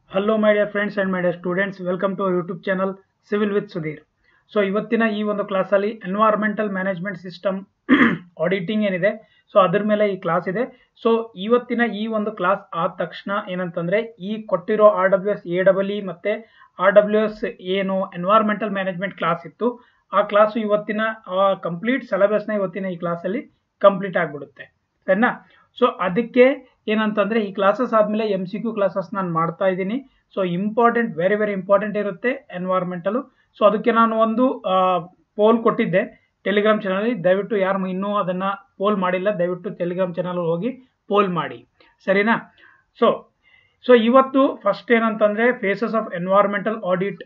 Hello my dear friends and my dear students welcome to YouTube channel civil with Sudhir so ಇವತ್ತಿನ ಈ ಒಂದು ಕ್ಲಾಸಲ್ಲಿ environmental management system auditing ಏನಿದೆ so ಅದ್ರ ಮೇಲೆ ಈ ಕ್ಲಾಸ್ ಇದೆ ಸೊ ಇವತ್ತಿನ ಈ ಒಂದು ಕ್ಲಾಸ್ ಆದ ತಕ್ಷಣ ಏನಂತಂದ್ರೆ ಈ ಕೊಟ್ಟಿರೋ R W S A double E ಮತ್ತೆ ಆರ್ ಡಬ್ಲ್ಯೂ ಎಸ್ ಏನು ಎನ್ವೈರ್ಮೆಂಟಲ್ ಮ್ಯಾನೇಜ್ಮೆಂಟ್ ಕ್ಲಾಸ್ ಇತ್ತು ಆ ಕ್ಲಾಸು ಇವತ್ತಿನ ಕಂಪ್ಲೀಟ್ ಸಿಲೆಬಸ್ನ ಇವತ್ತಿನ ಈ ಕ್ಲಾಸಲ್ಲಿ ಕಂಪ್ಲೀಟ್ ಆಗಿಬಿಡುತ್ತೆ ಸರಿನಾ ಸೊ ಅದಕ್ಕೆ ಏನಂತಂದ್ರೆ ಈ ಕ್ಲಾಸಸ್ ಆದಮೇಲೆ ಎಮ್ ಸಿ ಕ್ಯೂ ಕ್ಲಾಸಸ್ ನಾನು ಮಾಡ್ತಾ ಇದ್ದೀನಿ so important very very important ಇರುತ್ತೆ ಎನ್ವೈರ್ಮೆಂಟಲು ಸೊ ಅದಕ್ಕೆ ನಾನು ಒಂದು ಪೋಲ್ ಕೊಟ್ಟಿದ್ದೆ ಟೆಲಿಗ್ರಾಮ್ ಚಾನಲಲ್ಲಿ ದಯವಿಟ್ಟು ಯಾರು ಇನ್ನೂ ಅದನ್ನು ಪೋಲ್ ಮಾಡಿಲ್ಲ ದಯವಿಟ್ಟು ಟೆಲಿಗ್ರಾಮ್ ಚಾನಲ್ ಹೋಗಿ ಪೋಲ್ ಮಾಡಿ ಸರಿನಾ ಸೊ ಸೊ ಇವತ್ತು ಫಸ್ಟ್ ಏನಂತಂದ್ರೆ phases of environmental audit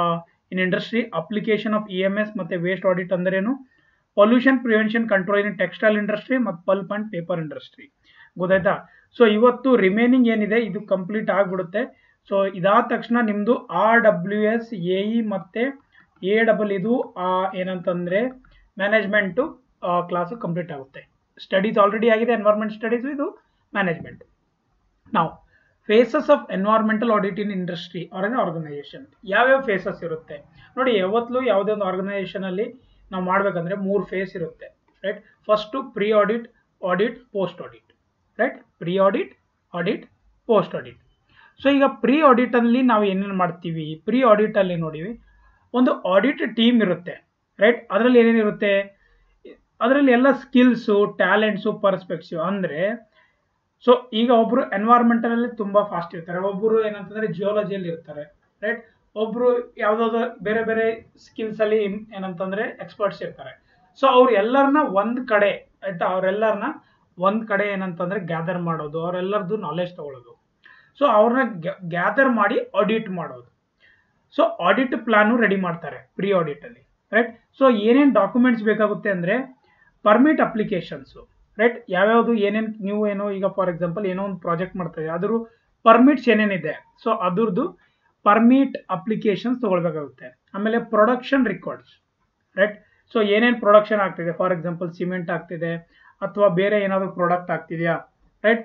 in industry application of E M S ಮತ್ತು ವೇಸ್ಟ್ ಆಡಿಟ್ ಅಂದ್ರೇನು pollution prevention control in textile industry ಮತ್ತು ಪಲ್ಪ್ ಅಂಡ್ ಪೇಪರ್ ಇಂಡಸ್ಟ್ರಿ ಗೊತ್ತಾಯ್ತಾ ಸೊ ಇವತ್ತು ರಿಮೈನಿಂಗ್ ಏನಿದೆ ಇದು ಕಂಪ್ಲೀಟ್ ಆಗಿಬಿಡುತ್ತೆ ಸೊ ಇದಾದ ತಕ್ಷಣ ನಿಮ್ಮದು R W S A E ಮತ್ತು ಎ ಡಬಲ್ ಇದು ಏನಂತಂದರೆ ಮ್ಯಾನೇಜ್ಮೆಂಟು ಕ್ಲಾಸು ಕಂಪ್ಲೀಟ್ ಆಗುತ್ತೆ ಸ್ಟಡೀಸ್ ಆಲ್ರೆಡಿ ಆಗಿದೆ ಎನ್ವೈರ್ಮೆಂಟ್ ಸ್ಟಡೀಸು ಇದು ಮ್ಯಾನೇಜ್ಮೆಂಟ್ ನಾವು phases of environmental audit in industry or an organisation ಯಾವ್ಯಾವ ಫೇಸಸ್ ಇರುತ್ತೆ ನೋಡಿ ಯಾವತ್ತಲೂ ಯಾವುದೇ ಒಂದು ಆರ್ಗನೈಸೇಷನಲ್ಲಿ ನಾವು ಮಾಡಬೇಕಂದ್ರೆ ಮೂರು ಫೇಸ್ ಇರುತ್ತೆ right first pre audit audit post audit right pre audit audit post audit so ಈಗ ಪ್ರೀ ಆಡಿಟಲ್ಲಿ ನಾವು ಏನೇನು ಮಾಡ್ತೀವಿ ಪ್ರೀ ಆಡಿಟಲ್ಲಿ ನೋಡಿವಿ ಒಂದು ಆಡಿಟ್ ಟೀಮ್ ಇರುತ್ತೆ ರೈಟ್ ಅದರಲ್ಲಿ ಏನೇನಿರುತ್ತೆ ಅದರಲ್ಲಿ ಎಲ್ಲ ಸ್ಕಿಲ್ಸು ಟ್ಯಾಲೆಂಟ್ಸು ಪರ್ಸ್ಪೆಕ್ಟಿವ್ ಅಂದರೆ ಸೊ ಈಗ ಒಬ್ಬರು ಎನ್ವೈರ್ಮೆಂಟಲ್ಲಿ ತುಂಬ ಫಾಸ್ಟ್ ಇರ್ತಾರೆ ಒಬ್ಬರು ಏನಂತಂದರೆ ಜಿಯೋಲಜಿಯಲ್ಲಿ ಇರ್ತಾರೆ ರೈಟ್ ಒಬ್ಬರು ಯಾವುದಾದ್ರು ಬೇರೆ ಬೇರೆ ಸ್ಕಿಲ್ಸಲ್ಲಿ ಏನಂತಂದರೆ ಎಕ್ಸ್ಪರ್ಟ್ಸ್ ಇರ್ತಾರೆ ಸೊ ಅವ್ರು ಎಲ್ಲರನ್ನ ಒಂದು ಕಡೆ ಆಯಿತಾ ಅವರೆಲ್ಲರನ್ನ ಒಂದು ಕಡೆ ಏನಂತಂದರೆ ಗ್ಯಾದರ್ ಮಾಡೋದು ಅವರೆಲ್ಲರದ್ದು ನಾಲೆಜ್ ತಗೊಳ್ಳೋದು ಸೊ ಅವ್ರನ್ನ ಗ್ಯಾದರ್ ಮಾಡಿ ಆಡಿಟ್ ಮಾಡೋದು ಸೊ ಆಡಿಟ್ ಪ್ಲಾನು ರೆಡಿ ಮಾಡ್ತಾರೆ ಪ್ರೀ ಆಡಿಟಲ್ಲಿ ರೈಟ್ ಸೊ ಏನೇನು ಡಾಕ್ಯುಮೆಂಟ್ಸ್ ಬೇಕಾಗುತ್ತೆ ಅಂದರೆ ಪರ್ಮಿಟ್ ಅಪ್ಲಿಕೇಶನ್ಸು ರೈಟ್ ಯಾವ್ಯಾವುದು ಏನೇನು ನೀವು ಏನೋ ಈಗ ಫಾರ್ ಎಕ್ಸಾಂಪಲ್ ಏನೋ ಒಂದು ಪ್ರಾಜೆಕ್ಟ್ ಮಾಡ್ತಾ ಇದೆ ಅದ್ರ ಪರ್ಮಿಟ್ಸ್ ಏನೇನಿದೆ ಸೊ ಅದ್ರದ್ದು ಪರ್ಮಿಟ್ ಅಪ್ಲಿಕೇಶನ್ಸ್ ತೊಗೊಳ್ಬೇಕಾಗುತ್ತೆ ಆಮೇಲೆ ಪ್ರೊಡಕ್ಷನ್ ರೆಕಾರ್ಡ್ಸ್ ರೈಟ್ ಸೊ ಏನೇನು ಪ್ರೊಡಕ್ಷನ್ ಆಗ್ತಿದೆ ಫಾರ್ ಎಕ್ಸಾಂಪಲ್ ಸಿಮೆಂಟ್ ಆಗ್ತಿದೆ ಅಥವಾ ಬೇರೆ ಏನಾದರೂ ಪ್ರಾಡಕ್ಟ್ ಆಗ್ತಿದೆಯಾ ರೈಟ್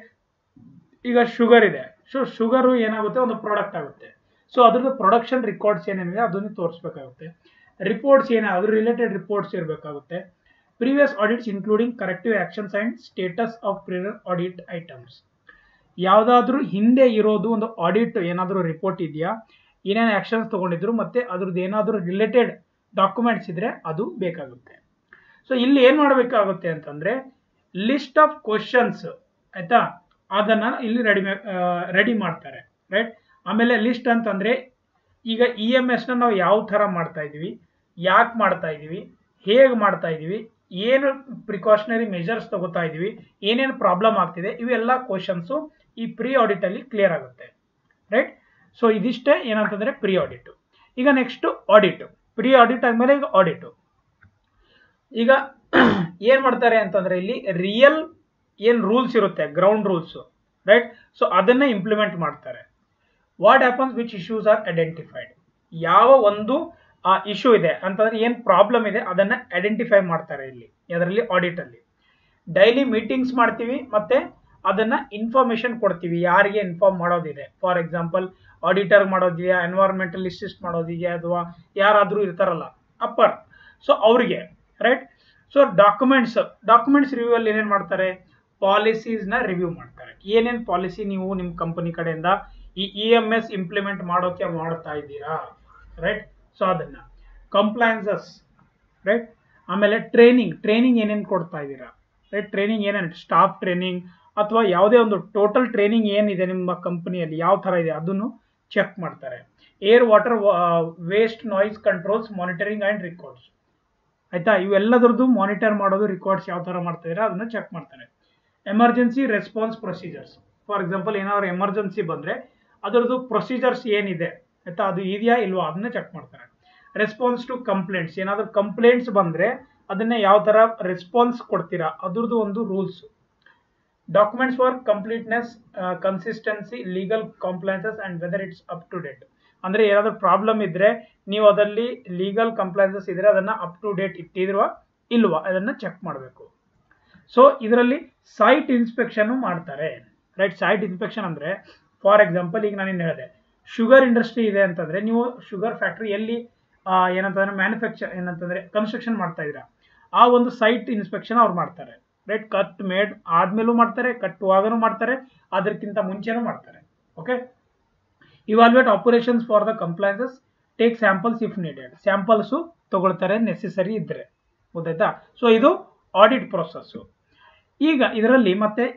ಈಗ ಶುಗರ್ ಇದೆ ಸೊ ಶುಗರು ಏನಾಗುತ್ತೆ ಒಂದು ಪ್ರಾಡಕ್ಟ್ ಆಗುತ್ತೆ ಸೊ ಅದ್ರದ್ದು ಪ್ರೊಡಕ್ಷನ್ ರೆಕಾರ್ಡ್ಸ್ ಏನೇನಿದೆ ಅದನ್ನು ತೋರಿಸ್ಬೇಕಾಗುತ್ತೆ ರಿಪೋರ್ಟ್ಸ್ ಏನೇ ಅದ್ರ ರಿಲೇಟೆಡ್ ರಿಪೋರ್ಟ್ಸ್ ಇರಬೇಕಾಗುತ್ತೆ previous audits including corrective actions and status of prior audit items ಯಾವುದಾದ್ರೂ ಹಿಂದೆ ಇರೋದು ಒಂದು ಆಡಿಟ್ ಏನಾದರೂ ರಿಪೋರ್ಟ್ ಇದೆಯಾ ಏನೇನು ಆ್ಯಕ್ಷನ್ಸ್ ತೊಗೊಂಡಿದ್ರು ಮತ್ತು ಅದ್ರದ್ದು ಏನಾದರೂ ರಿಲೇಟೆಡ್ ಡಾಕ್ಯುಮೆಂಟ್ಸ್ ಇದ್ದರೆ ಅದು ಬೇಕಾಗುತ್ತೆ ಸೊ ಇಲ್ಲಿ ಏನು ಮಾಡಬೇಕಾಗುತ್ತೆ ಅಂತಂದರೆ ಲಿಸ್ಟ್ ಆಫ್ ಕ್ವಶನ್ಸ್ ಆಯಿತಾ ಅದನ್ನು ಇಲ್ಲಿ ರೆಡಿ ರೆಡಿ ಮಾಡ್ತಾರೆ ರೈಟ್ ಆಮೇಲೆ ಲಿಸ್ಟ್ ಅಂತಂದರೆ ಈಗ ಇ ಎಮ್ ಎಸ್ನ ನಾವು ಯಾವ ಥರ ಮಾಡ್ತಾ ಇದ್ದೀವಿ ಯಾಕೆ ಮಾಡ್ತಾ ಇದ್ದೀವಿ ಹೇಗೆ ಮಾಡ್ತಾ ಇದ್ದೀವಿ ಏನು ಪ್ರಿಕಾಷನರಿ ಮೆಜರ್ಸ್ ತಗೋತಾ ಇದ್ದೀವಿ ಏನೇನು ಪ್ರಾಬ್ಲಮ್ ಆಗ್ತಿದೆ ಇವೆಲ್ಲ ಕ್ವಶನ್ಸು ಈ ಪ್ರೀ ಆಡಿಟಲ್ಲಿ ಕ್ಲಿಯರ್ ಆಗುತ್ತೆ ರೈಟ್ ಸೊ ಇದಿಷ್ಟೇ ಏನಂತಂದರೆ ಪ್ರೀ ಆಡಿಟು ಈಗ ನೆಕ್ಸ್ಟು ಆಡಿಟು ಪ್ರೀ ಆಡಿಟ್ ಆದಮೇಲೆ ಈಗ ಆಡಿಟು ಈಗ ಏನು ಮಾಡ್ತಾರೆ ಅಂತಂದರೆ ಇಲ್ಲಿ ರಿಯಲ್ ಏನು ರೂಲ್ಸ್ ಇರುತ್ತೆ ಗ್ರೌಂಡ್ ರೂಲ್ಸು ರೈಟ್ ಸೊ ಅದನ್ನೇ ಇಂಪ್ಲಿಮೆಂಟ್ ಮಾಡ್ತಾರೆ what happens which issues are identified ಯಾವ ಒಂದು ಇಶ್ಯೂ ಇದೆ ಅಂತಂದ್ರೆ ಏನು ಪ್ರಾಬ್ಲಮ್ ಇದೆ ಅದನ್ನು ಐಡೆಂಟಿಫೈ ಮಾಡ್ತಾರೆ ಇಲ್ಲಿ ಅದರಲ್ಲಿ ಆಡಿಟಲ್ಲಿ ಡೈಲಿ ಮೀಟಿಂಗ್ಸ್ ಮಾಡ್ತೀವಿ ಮತ್ತೆ ಅದನ್ನು ಇನ್ಫಾರ್ಮೇಷನ್ ಕೊಡ್ತೀವಿ ಯಾರಿಗೆ ಇನ್ಫಾರ್ಮ್ ಮಾಡೋದಿದೆ ಫಾರ್ ಎಕ್ಸಾಂಪಲ್ ಆಡಿಟರ್ ಮಾಡೋದಿದೆಯಾ ಎನ್ವೈರ್ಮೆಂಟಲಿಸ್ಟ್ ಮಾಡೋದಿದೆಯಾ ಅಥವಾ ಯಾರಾದರೂ ಇರ್ತಾರಲ್ಲ ಅಪ್ಪರ್ ಸೊ ಅವರಿಗೆ right so documents documents review ಅಲ್ಲಿ ಏನೇನು ಮಾಡ್ತಾರೆ ಪಾಲಿಸೀಸ್ನ ರಿವ್ಯೂ ಮಾಡ್ತಾರೆ ಏನೇನು ಪಾಲಿಸಿ ನೀವು ನಿಮ್ಮ ಕಂಪನಿ ಕಡೆಯಿಂದ ಈ ಇ ಎಮ್ ಎಸ್ ಇಂಪ್ಲಿಮೆಂಟ್ ಮಾಡೋಕೆ ಮಾಡ್ತಾ ಇದ್ದೀರಾ ರೈಟ್ ಸೊ ಅದನ್ನು ಕಂಪ್ಲೈನ್ಸಸ್ ರೈಟ್ ಆಮೇಲೆ ಟ್ರೈನಿಂಗ್ ಟ್ರೈನಿಂಗ್ ಏನೇನು ಕೊಡ್ತಾ ಇದ್ದೀರಾ ರೈಟ್ ಟ್ರೈನಿಂಗ್ ಏನೇನು ಸ್ಟಾಫ್ ಟ್ರೈನಿಂಗ್ ಅಥವಾ ಯಾವುದೇ ಒಂದು ಟೋಟಲ್ ಟ್ರೈನಿಂಗ್ ಏನಿದೆ ನಿಮ್ಮ ಕಂಪನಿಯಲ್ಲಿ ಯಾವ ಥರ ಇದೆ ಅದನ್ನು ಚೆಕ್ ಮಾಡ್ತಾರೆ air water waste noise controls monitoring and records ಆಯಿತಾ ಇವೆಲ್ಲದ್ರದ್ದು ಮಾನಿಟರ್ ಮಾಡೋದು ರೆಕಾರ್ಡ್ಸ್ ಯಾವ ಥರ ಮಾಡ್ತಾ ಇದ್ದಾರೆ ಅದನ್ನು ಚೆಕ್ ಮಾಡ್ತಾರೆ emergency response procedures for example ಏನಾದ್ರು ಎಮರ್ಜೆನ್ಸಿ ಬಂದರೆ ಅದರದ್ದು ಪ್ರೊಸೀಜರ್ಸ್ ಏನಿದೆ ಆಯಿತಾ ಅದು ಇದೆಯಾ ಇಲ್ವಾ ಅದನ್ನ ಚೆಕ್ ಮಾಡ್ತಾರೆ ರೆಸ್ಪಾನ್ಸ್ ಟು ಕಂಪ್ಲೇಂಟ್ಸ್ ಏನಾದರೂ ಕಂಪ್ಲೇಂಟ್ಸ್ ಬಂದರೆ ಅದನ್ನೇ ಯಾವ ಥರ ರೆಸ್ಪಾನ್ಸ್ ಕೊಡ್ತೀರಾ ಅದ್ರದ್ದು ಒಂದು rules documents for completeness consistency legal compliances and whether it's up to date ಅಂದರೆ ಏನಾದರೂ ಪ್ರಾಬ್ಲಮ್ ಇದ್ದರೆ ನೀವು ಅದರಲ್ಲಿ ಲೀಗಲ್ ಕಂಪ್ಲೈನ್ಸಸ್ ಇದ್ದರೆ ಅದನ್ನು ಅಪ್ ಟು ಡೇಟ್ ಇಟ್ಟಿರುವ ಇಲ್ವಾ ಅದನ್ನು ಚೆಕ್ ಮಾಡಬೇಕು ಸೊ ಇದರಲ್ಲಿ ಸೈಟ್ ಇನ್ಸ್ಪೆಕ್ಷನ್ ಮಾಡ್ತಾರೆ ರೈಟ್ ಸೈಟ್ ಇನ್ಸ್ಪೆಕ್ಷನ್ ಅಂದರೆ ಫಾರ್ ಎಕ್ಸಾಂಪಲ್ ಈಗ ನಾನು ಹೇಳಿದೆ ಶುಗರ್ ಇಂಡಸ್ಟ್ರಿ ಇದೆ ಅಂತಂದ್ರೆ ನೀವು ಶುಗರ್ ಫ್ಯಾಕ್ಟ್ರಿ ಎಲ್ಲಿ ಆ, ಏನಂತಂದ್ರೆ ಮ್ಯಾನುಫ್ಯಾಕ್ಚರ್ ಏನಂತಂದ್ರೆ ಕನ್ಸ್ಟ್ರಕ್ಷನ್ ಮಾಡ್ತಾ ಇದ್ದೀರಾ ಆ ಒಂದು ಸೈಟ್ ಇನ್ಸ್ಪೆಕ್ಷನ್ ಅವ್ರು ಮಾಡ್ತಾರೆ ರೈಟ್ ಕಟ್ ಮೇಡ್ ಆದ್ಮೇಲೂ ಮಾಡ್ತಾರೆ ಕಟ್ಟುವಾಗನೂ ಮಾಡ್ತಾರೆ ಅದಕ್ಕಿಂತ ಮುಂಚೆನೂ ಮಾಡ್ತಾರೆ okay evaluate operations for the compliances take samples if needed samples ತಗೊಳ್ತಾರೆ ನೆಸೆಸರಿ ಇದ್ರೆ ಗೊತ್ತಾಯ್ತಾ ಸೊ ಇದು ಆಡಿಟ್ ಪ್ರೊಸೆಸ್ಸು ಈಗ ಇದರಲ್ಲಿ ಮತ್ತೆ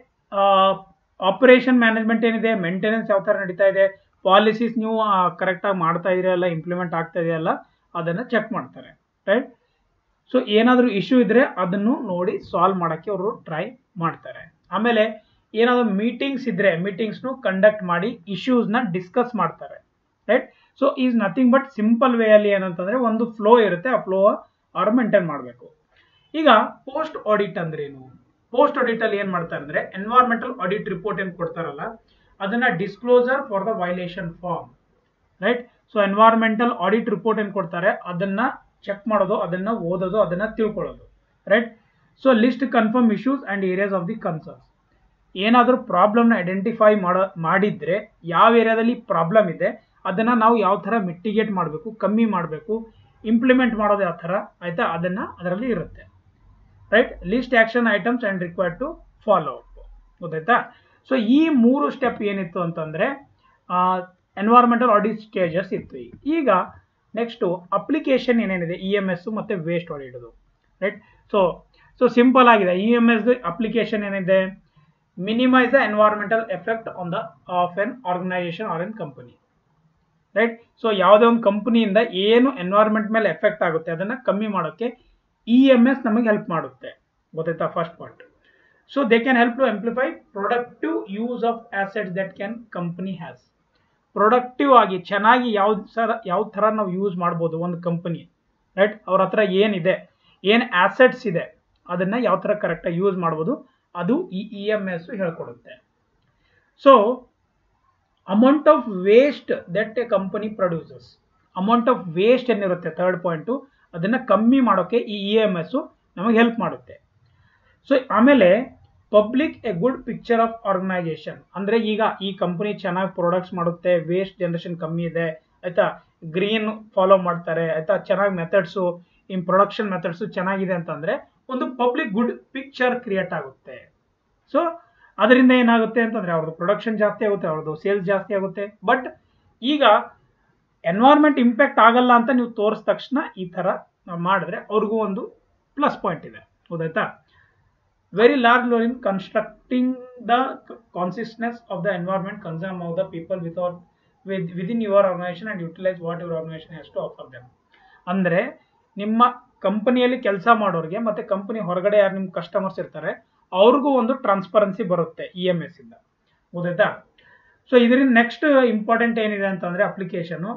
ಆಪರೇಷನ್ ಮ್ಯಾನೇಜ್ಮೆಂಟ್ ಏನಿದೆ ಮೇಂಟೆನೆನ್ಸ್ ಯಾವ ಥರ ನಡೀತಾ ಇದೆ ಪಾಲಿಸೀಸ್ ನೀವು ಕರೆಕ್ಟಾಗಿ ಮಾಡ್ತಾ ಇದೆಯಲ್ಲ ಇಂಪ್ಲಿಮೆಂಟ್ ಆಗ್ತಾ ಇದೆಯಲ್ಲ ಅದನ್ನು ಚೆಕ್ ಮಾಡ್ತಾರೆ ರೈಟ್ ಸೊ ಏನಾದರೂ ಇಶ್ಯೂ ಇದ್ರೆ ಅದನ್ನು ನೋಡಿ ಸಾಲ್ವ್ ಮಾಡೋಕ್ಕೆ ಅವರು ಟ್ರೈ ಮಾಡ್ತಾರೆ ಆಮೇಲೆ ಏನಾದರೂ ಮೀಟಿಂಗ್ಸ್ ಇದ್ರೆ ಮೀಟಿಂಗ್ಸ್ನು ಕಂಡಕ್ಟ್ ಮಾಡಿ ಇಶ್ಯೂಸ್ನ ಡಿಸ್ಕಸ್ ಮಾಡ್ತಾರೆ right so is nothing but simple ವೇಯಲ್ಲಿ ಏನಂತಂದ್ರೆ ಒಂದು ಫ್ಲೋ ಇರುತ್ತೆ ಆ ಫ್ಲೋ ಅವ್ರು ಮೇಂಟೈನ್ ಮಾಡಬೇಕು ಈಗ ಪೋಸ್ಟ್ ಆಡಿಟ್ ಅಂದ್ರೇನು ಪೋಸ್ಟ್ ಆಡಿಟ್ ಅಲ್ಲಿ ಏನ್ ಮಾಡ್ತಾರೆ ಅಂದ್ರೆ ಎನ್ವೈರ್ಮೆಂಟಲ್ ಆಡಿಟ್ ರಿಪೋರ್ಟ್ ಏನ್ ಕೊಡ್ತಾರಲ್ಲ ಅದನ್ನ disclosure for the violation form right so environmental audit report ಏನ್ ಕೊಡ್ತಾರೆ ಅದನ್ನ ಚೆಕ್ ಮಾಡೋದು ಅದನ್ನ ಓದೋದು ಅದನ್ನ ತಿಳ್ಕೊಳ್ಳೋದು right so list confirm issues and areas of the concerns ಏನಾದರೂ ಪ್ರಾಬ್ಲಮ್ನ ಐಡೆಂಟಿಫೈ ಮಾಡೋ ಮಾಡಿದ್ರೆ ಯಾವ ಏರಿಯಾದಲ್ಲಿ ಪ್ರಾಬ್ಲಮ್ ಇದೆ ಅದನ್ನ ನಾವು ಯಾವ ಥರ ಮಿಟಿಗೇಟ್ ಮಾಡಬೇಕು ಕಮ್ಮಿ ಮಾಡಬೇಕು ಇಂಪ್ಲಿಮೆಂಟ್ ಮಾಡೋದು ಯಾವ ಥರ ಆಯ್ತಾ ಅದನ್ನ ಅದರಲ್ಲಿ ಇರುತ್ತೆ right list action items and required to follow up ಗೊತ್ತಾಯ್ತಾ ಸೊ ಈ ಮೂರು ಸ್ಟೆಪ್ ಏನಿತ್ತು ಅಂತಂದ್ರೆ ಎನ್ವೈರ್ಮೆಂಟಲ್ ಆಡಿಟ್ ಸ್ಟೇಜಸ್ ಇತ್ತು ಈಗ. ಈಗ ನೆಕ್ಸ್ಟು ಅಪ್ಲಿಕೇಶನ್ ಏನೇನಿದೆ ಇ ಎಮ್ ಎಸ್ ಮತ್ತೆ ವೇಸ್ಟ್ ಆಡಿಟದು ರೈಟ್ ಸೊ ಸೊ ಸಿಂಪಲ್ ಆಗಿದೆ ಇ ಎಮ್ ಎಸ್ ಅಪ್ಲಿಕೇಶನ್ ಏನಿದೆ minimise the environmental effect on the of an organisation or an company right so ಯಾವುದೇ ಒಂದು ಕಂಪನಿಯಿಂದ ಏನು ಎನ್ವೈರ್ಮೆಂಟ್ ಮೇಲೆ ಎಫೆಕ್ಟ್ ಆಗುತ್ತೆ ಅದನ್ನ ಕಮ್ಮಿ ಮಾಡೋಕ್ಕೆ ಇ ಎಮ್ ಎಸ್ ನಮಗೆ ಹೆಲ್ಪ್ ಮಾಡುತ್ತೆ ಗೊತ್ತಾಯ್ತಾ first part so they can help to amplify productive use of assets that can company has productive ಆಗಿ ಚೆನ್ನಾಗಿ ಯಾವ ಸರ ಯಾವ ಥರ ನಾವು ಯೂಸ್ ಮಾಡ್ಬೋದು ಒಂದು ಕಂಪನಿ ರೈಟ್ ಅವ್ರ ಹತ್ರ ಏನಿದೆ ಏನು ಆಸೆಟ್ಸ್ ಇದೆ ಅದನ್ನ ಯಾವ ಥರ ಕರೆಕ್ಟಾಗಿ ಯೂಸ್ ಮಾಡ್ಬೋದು ಅದು ಈ ಇ ಎಮ್ ಎಸ್ ಹೇಳ್ಕೊಡುತ್ತೆ so amount of waste that a company produces amount of waste ಏನಿರುತ್ತೆ ಥರ್ಡ್ ಪಾಯಿಂಟು ಅದನ್ನ ಕಮ್ಮಿ ಮಾಡೋಕ್ಕೆ ಈ ಇ ಎಮ್ ಎಸ್ ನಮಗೆ ಹೆಲ್ಪ್ ಮಾಡುತ್ತೆ ಸೊ ಆಮೇಲೆ public a good picture of organisation ಅಂದ್ರೆ ಈಗ ಈ ಕಂಪನಿ ಚೆನ್ನಾಗಿ ಪ್ರಾಡಕ್ಟ್ಸ್ ಮಾಡುತ್ತೆ ವೇಸ್ಟ್ ಜನರೇಷನ್ ಕಮ್ಮಿ ಇದೆ ಆಯ್ತಾ ಗ್ರೀನ್ ಫಾಲೋ ಮಾಡ್ತಾರೆ ಆಯ್ತಾ ಚೆನ್ನಾಗಿ ಮೆಥಡ್ಸು ಇನ್ ಪ್ರೊಡಕ್ಷನ್ ಮೆಥಡ್ಸು ಚೆನ್ನಾಗಿದೆ ಅಂತಂದ್ರೆ ಒಂದು ಪಬ್ಲಿಕ್ ಗುಡ್ ಪಿಕ್ಚರ್ ಕ್ರಿಯೇಟ್ ಆಗುತ್ತೆ ಸೊ ಅದರಿಂದ ಏನಾಗುತ್ತೆ ಅಂತಂದ್ರೆ ಅವ್ರದ್ದು ಪ್ರೊಡಕ್ಷನ್ ಜಾಸ್ತಿ ಆಗುತ್ತೆ ಅವ್ರದ್ದು ಸೇಲ್ಸ್ ಜಾಸ್ತಿ ಆಗುತ್ತೆ ಬಟ್ ಈಗ ಎನ್ವೈರ್ಮೆಂಟ್ ಇಂಪ್ಯಾಕ್ಟ್ ಆಗಲ್ಲ ಅಂತ ನೀವು ತೋರಿಸಿದ ತಕ್ಷಣ ಈ ತರ ನಾವು ಮಾಡಿದ್ರೆ ಅವ್ರಿಗೂ ಒಂದು ಪ್ಲಸ್ ಪಾಯಿಂಟ್ ಇದೆ ಹೌದಾಯ್ತಾ very large role in constructing the consistence of the environment concern of the people without with within your organisation and utilise what your organisation has to offer them ಅಂದ್ರೆ ನಿಮ್ಮ ಕಂಪನಿಯಲ್ಲಿ ಕೆಲಸ ಮಾಡೋರಿಗೆ ಮತ್ತೆ ಕಂಪನಿ ಹೊರಗಡೆ ಯಾರು ನಿಮ್ಮ ಕಸ್ಟಮರ್ಸ್ ಇರ್ತಾರೆ ಅವ್ರಿಗೂ ಒಂದು ಟ್ರಾನ್ಸ್ಪರೆನ್ಸಿ ಬರುತ್ತೆ ಇ ಎಮ್ ಎಸ್ ಇಂದ ಗೊತ್ತಾಯ್ತಾ ಸೊ ಇದರಿಂದ ನೆಕ್ಸ್ಟ್ ಇಂಪಾರ್ಟೆಂಟ್ ಏನಿದೆ ಅಂತಂದ್ರೆ ಅಪ್ಲಿಕೇಶನು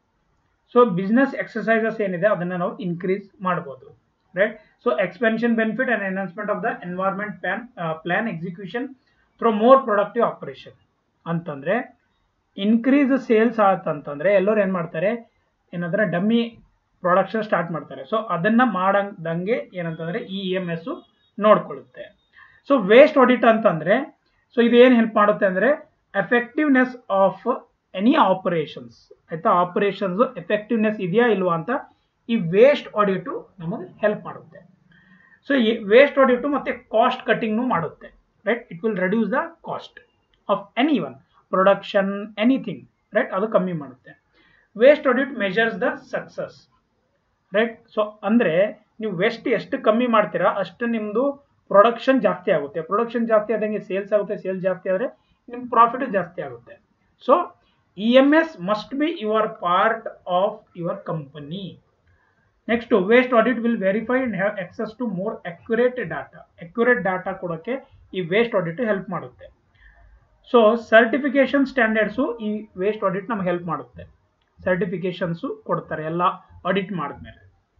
ಸೊ ಬಿಸ್ನೆಸ್ ಎಕ್ಸಸೈಸಸ್ ಏನಿದೆ ಅದನ್ನ ನಾವು ಇನ್ಕ್ರೀಸ್ ಮಾಡ್ಬೋದು right so expansion benefit and enhancement of the environment plan plan execution through more productive operation ಅಂತಂದ್ರೆ ಇನ್ಕ್ರೀಸ್ ಸೇಲ್ಸ್ ಆತಂತಂದ್ರೆ ಎಲ್ಲರೂ ಏನ್ ಮಾಡ್ತಾರೆ ಏನಂದ್ರೆ ಡಮ್ಮಿ ಪ್ರೊಡಕ್ಷನ್ ಸ್ಟಾರ್ಟ್ ಮಾಡ್ತಾರೆ ಸೊ ಅದನ್ನ ಮಾಡಂಗೆ ಏನಂತಂದ್ರೆ ಈ ಇ ಎಮ್ ಎಸ್ ನೋಡ್ಕೊಳ್ಳುತ್ತೆ ಸೊ ವೇಸ್ಟ್ ಆಡಿಟ್ ಅಂತಂದ್ರೆ ಸೊ ಇದು ಏನು ಹೆಲ್ಪ್ ಮಾಡುತ್ತೆ ಅಂದ್ರೆ ಎಫೆಕ್ಟಿವ್ನೆಸ್ ಆಫ್ ಎನಿ ಆಪರೇಷನ್ಸ್ ಆಯ್ತಾ ಆಪರೇಷನ್ಸ್ ಎಫೆಕ್ಟಿವ್ನೆಸ್ ಇದೆಯಾ ಇಲ್ವಾ ಅಂತ ಈ ವೇಸ್ಟ್ ಆಡಿಟು ನಮಗೆ ಹೆಲ್ಪ್ ಮಾಡುತ್ತೆ ಸೊ ಈ ವೇಸ್ಟ್ ಆಡಿಟು ಮತ್ತೆ ಕಾಸ್ಟ್ ಕಟಿಂಗ್ನು ಮಾಡುತ್ತೆ right it will reduce the cost of any one production anything right ಅದು ಕಮ್ಮಿ ಮಾಡುತ್ತೆ waste audit measures the success right so ಅಂದ್ರೆ ನೀವು ವೇಸ್ಟ್ ಎಷ್ಟು ಕಮ್ಮಿ ಮಾಡ್ತೀರಾ ಅಷ್ಟು ನಿಮ್ಮದು ಪ್ರೊಡಕ್ಷನ್ ಜಾಸ್ತಿ ಆಗುತ್ತೆ ಪ್ರೊಡಕ್ಷನ್ ಜಾಸ್ತಿ ಆದಂಗೆ ಸೇಲ್ಸ್ ಆಗುತ್ತೆ ಸೇಲ್ಸ್ ಜಾಸ್ತಿ ಆದರೆ ನಿಮ್ಮ ಪ್ರಾಫಿಟ್ ಜಾಸ್ತಿ ಆಗುತ್ತೆ so E M S must be your part of your company next waste audit will verify and have access to more accurate data accurate data ಕೊಡೋಕ್ಕೆ ಈ ವೇಸ್ಟ್ ಆಡಿಟ್ ಹೆಲ್ಪ್ ಮಾಡುತ್ತೆ so certification standards ಈ waste audit ನಮ್ಗೆ help ಮಾಡುತ್ತೆ certifications ಕೊಡ್ತಾರೆ ಎಲ್ಲ audit ಮಾಡಿದ್ಮೇಲೆ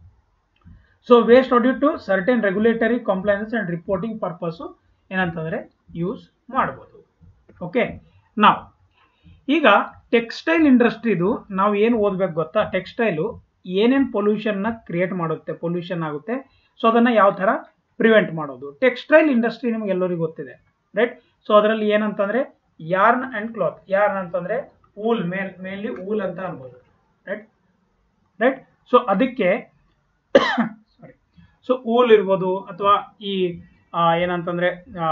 so waste audit to certain regulatory compliance and reporting purpose ಏನಂತಂದ್ರೆ ಯೂಸ್ ಮಾಡ್ಬೋದು ಓಕೆ ನಾವು ಈಗ ಟೆಕ್ಸ್ಟೈಲ್ ಇಂಡಸ್ಟ್ರಿದು ನಾವು ಏನು ಓದ್ಬೇಕು ಗೊತ್ತಾ ಟೆಕ್ಸ್ಟೈಲು ಏನೇನು ಪೊಲ್ಯೂಷನ್ನ ಕ್ರಿಯೇಟ್ ಮಾಡುತ್ತೆ ಪೊಲ್ಯೂಷನ್ ಆಗುತ್ತೆ ಸೊ ಅದನ್ನು ಯಾವ ಥರ ಪ್ರಿವೆಂಟ್ ಮಾಡೋದು ಟೆಕ್ಸ್ಟೈಲ್ ಇಂಡಸ್ಟ್ರಿ ನಿಮ್ಗೆ ಎಲ್ಲರಿಗೂ ಗೊತ್ತಿದೆ ರೈಟ್ ಸೊ ಅದರಲ್ಲಿ ಏನಂತಂದ್ರೆ ಯಾರ್ನ್ ಆ್ಯಂಡ್ ಕ್ಲಾತ್ ಯಾರ್ನ್ ಅಂತಂದ್ರೆ ಊಲ್ ಮೇಲ್ ಮೇನ್ಲಿ ಊಲ್ ಅಂತ ಅನ್ಬೋದು ರೈಟ್ ರೈಟ್ ಸೊ ಅದಕ್ಕೆ ಸಾರಿ ಸೊ ಊಲ್ ಇರ್ಬೋದು ಅಥವಾ ಈ ಆ, ಏನಂತಂದ್ರೆ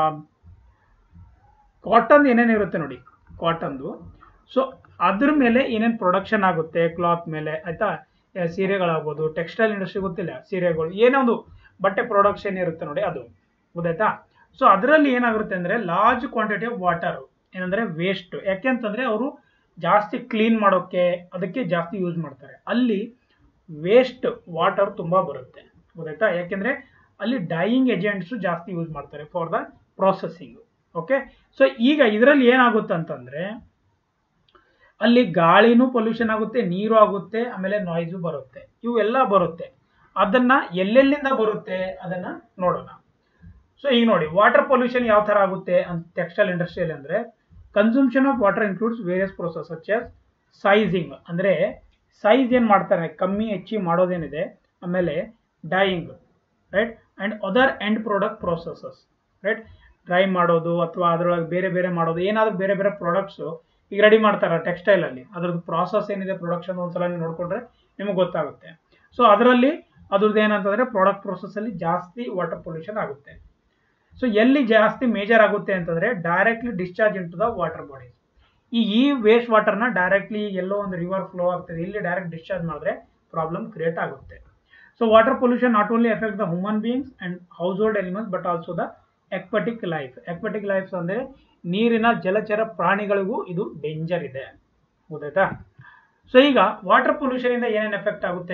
ಕಾಟನ್ ಏನೇನು ಇರುತ್ತೆ ನೋಡಿ ಕಾಟನ್ದು ಸೊ ಅದ್ರ ಮೇಲೆ ಏನೇನು ಪ್ರೊಡಕ್ಷನ್ ಆಗುತ್ತೆ ಕ್ಲಾತ್ ಮೇಲೆ ಆಯ್ತಾ ಆ, ಸೀರೆಗಳಾಗ್ಬೋದು ಟೆಕ್ಸ್ಟೈಲ್ ಇಂಡಸ್ಟ್ರಿ ಗೊತ್ತಿಲ್ಲ ಸೀರೆಗಳು ಏನೋ ಒಂದು ಬಟ್ಟೆ ಪ್ರೊಡಕ್ಷನ್ ಇರುತ್ತೆ ನೋಡಿ ಅದು ಗೊತ್ತಾಯ್ತಾ ಸೊ ಅದರಲ್ಲಿ ಏನಾಗುತ್ತೆ ಅಂದ್ರೆ ಲಾರ್ಜ್ ಕ್ವಾಂಟಿಟಿ ಆಫ್ ವಾಟರ್ ಏನಂದ್ರೆ ವೇಸ್ಟ್ ಯಾಕೆಂತಂದ್ರೆ ಅವರು ಜಾಸ್ತಿ ಕ್ಲೀನ್ ಮಾಡೋಕೆ ಅದಕ್ಕೆ ಜಾಸ್ತಿ ಯೂಸ್ ಮಾಡ್ತಾರೆ ಅಲ್ಲಿ ವೇಸ್ಟ್ ವಾಟರ್ ತುಂಬಾ ಬರುತ್ತೆ ಗೊತ್ತಾಯ್ತಾ ಯಾಕೆಂದ್ರೆ ಅಲ್ಲಿ ಡೈಯಿಂಗ್ ಏಜೆಂಟ್ಸ್ ಜಾಸ್ತಿ ಯೂಸ್ ಮಾಡ್ತಾರೆ for the processing okay so ಈಗ ಇದರಲ್ಲಿ ಏನಾಗುತ್ತೆ ಅಂತಂದ್ರೆ ಅಲ್ಲಿ ಗಾಳಿನೂ ಪೊಲ್ಯೂಷನ್ ಆಗುತ್ತೆ ನೀರು ಆಗುತ್ತೆ ಆಮೇಲೆ ನಾಯ್ಸು ಬರುತ್ತೆ ಇವೆಲ್ಲ ಬರುತ್ತೆ ಅದನ್ನ ಎಲ್ಲೆಲ್ಲಿಂದ ಬರುತ್ತೆ ಅದನ್ನ ನೋಡೋಣ ಸೊ ಈಗ ನೋಡಿ ವಾಟರ್ ಪೊಲ್ಯೂಷನ್ ಯಾವ ತರ ಆಗುತ್ತೆ ಅಂತ ಟೆಕ್ಸ್ಟೈಲ್ ಇಂಡಸ್ಟ್ರಿಯಲ್ಲಿ ಅಂದ್ರೆ consumption of water includes various process such sizing ಅಂದ್ರೆ ಸೈಜ್ ಏನ್ ಮಾಡ್ತಾರೆ ಕಮ್ಮಿ ಹೆಚ್ಚಿ ಮಾಡೋದೇನಿದೆ ಆಮೇಲೆ dyeing right and other end product processes right dry ಮಾಡೋದು ಅಥವಾ ಅದರೊಳಗೆ ಬೇರೆ ಬೇರೆ ಮಾಡೋದು ಏನಾದ್ರು ಬೇರೆ ಬೇರೆ ಪ್ರಾಡಕ್ಟ್ಸ್ ಈಗ ರೆಡಿ ಮಾಡ್ತಾರೆ ಟೆಕ್ಸ್ಟೈಲ್ ಅಲ್ಲಿ ಅದ್ರದ್ದು ಪ್ರಾಸೆಸ್ ಏನಿದೆ ಪ್ರೊಡಕ್ಷನ್ ಒಂದ್ಸಲ ನೀವು ನೋಡ್ಕೊಂಡ್ರೆ ನಿಮಗೆ ಗೊತ್ತಾಗುತ್ತೆ ಸೊ ಅದರಲ್ಲಿ ಅದ್ರದ್ದು ಏನಂತಂದ್ರೆ ಪ್ರಾಡಕ್ಟ್ ಪ್ರೊಸೆಸ್ ಅಲ್ಲಿ ಜಾಸ್ತಿ ವಾಟರ್ ಪೊಲ್ಯೂಷನ್ ಆಗುತ್ತೆ ಸೊ ಎಲ್ಲಿ ಜಾಸ್ತಿ ಮೇಜರ್ ಆಗುತ್ತೆ ಅಂತಂದ್ರೆ directly discharge into the water bodies ಈ ಈ ವೇಸ್ಟ್ ವಾಟರ್ನ ಡೈರೆಕ್ಟ್ಲಿ ಎಲ್ಲೋ ಒಂದು ರಿವರ್ ಫ್ಲೋ ಆಗ್ತದೆ ಇಲ್ಲಿ ಡೈರೆಕ್ಟ್ ಡಿಸ್ಚಾರ್ಜ್ ಮಾಡಿದ್ರೆ ಪ್ರಾಬ್ಲಮ್ ಕ್ರಿಯೇಟ್ ಆಗುತ್ತೆ so water pollution not only effect the human beings and household elements but also the aquatic life aquatic lifes ಅಂದ್ರೆ ನೀರಿನ ಜಲಚರ ಪ್ರಾಣಿಗಳಿಗೂ ಇದು ಡೇಂಜರ್ ಇದೆ ಗೊತ್ತಾಯ್ತಾ ಸೊ ಈಗ ವಾಟರ್ ಪೊಲ್ಯೂಷನ್ ಇಂದ ಏನೇನು ಎಫೆಕ್ಟ್ ಆಗುತ್ತೆ